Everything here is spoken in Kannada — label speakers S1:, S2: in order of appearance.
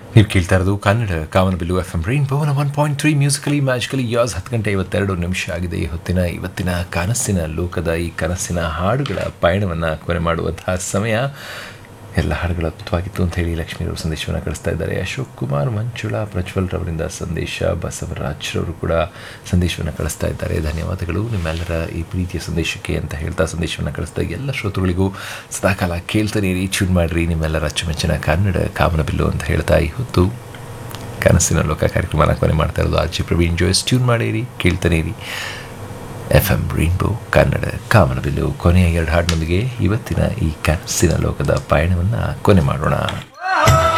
S1: ನೀವು ಕೇಳ್ತಾ ಇರೋದು ಕನ್ನಡ ಕಾಮನಬಿಲ್ಲು F M rain Pavan one point three musically magically ಯಾಸ್ ಹತ್ತು ಗಂಟೆ ಐವತ್ತೆರಡು ನಿಮಿಷ ಆಗಿದೆ ಈ ಹೊತ್ತಿನ ಇವತ್ತಿನ ಕನಸಿನ ಲೋಕದ ಈ ಕನಸಿನ ಹಾಡುಗಳ ಪಯಣವನ್ನು ಕೊನೆ ಮಾಡುವಂತಹ ಸಮಯ ಎಲ್ಲ ಹಾಡುಗಳು ಅದ್ಭುತವಾಗಿತ್ತು ಅಂತ ಹೇಳಿ ಲಕ್ಷ್ಮೀರವರು ಸಂದೇಶವನ್ನು ಕಳಿಸ್ತಾ ಇದ್ದಾರೆ ಅಶೋಕ್ ಕುಮಾರ್ ಮಂಜುಳಾ ಪ್ರಜ್ವಲ್ ರವರಿಂದ ಸಂದೇಶ ಬಸವರಾಜ್ರವರು ಕೂಡ ಸಂದೇಶವನ್ನು ಕಳಿಸ್ತಾ ಇದ್ದಾರೆ ಧನ್ಯವಾದಗಳು ನಿಮ್ಮೆಲ್ಲರ ಈ ಪ್ರೀತಿಯ ಸಂದೇಶಕ್ಕೆ ಅಂತ ಹೇಳ್ತಾ ಸಂದೇಶವನ್ನು ಕಳಿಸ್ತಾ ಎಲ್ಲ ಶ್ರೋತೃಗಳಿಗೂ ಸದಾಕಾಲ ಕೇಳ್ತಾನೆ ರೀ ಚೂನ್ ಮಾಡಿರಿ ನಿಮ್ಮೆಲ್ಲರ ಅಚ್ಚುಮೆಚ್ಚಿನ ಕನ್ನಡ ಕಾಮನಬಿಲ್ಲು ಅಂತ ಹೇಳ್ತಾ ಈ ಹೊತ್ತು ಕನಸಿನ ಲೋಕ ಕಾರ್ಯಕ್ರಮನ ಕೊನೆ ಮಾಡ್ತಾ ಇರೋದು R G Praveen Jois tune ಮಾಡಿರಿ ಕೇಳ್ತಾನೆ ಇರಿ ಎಫ್ ಎಂ ರೈನ್ಬೋ ಕನ್ನಡ ಕಾಮನಬಿಲ್ಲು ಕೊನೆಯ ಎರಡು ಹಾಡಿನೊಂದಿಗೆ ಇವತ್ತಿನ ಈ ಕನಸಿನ ಲೋಕದ ಪಯಣವನ್ನು ಕೊನೆ ಮಾಡೋಣ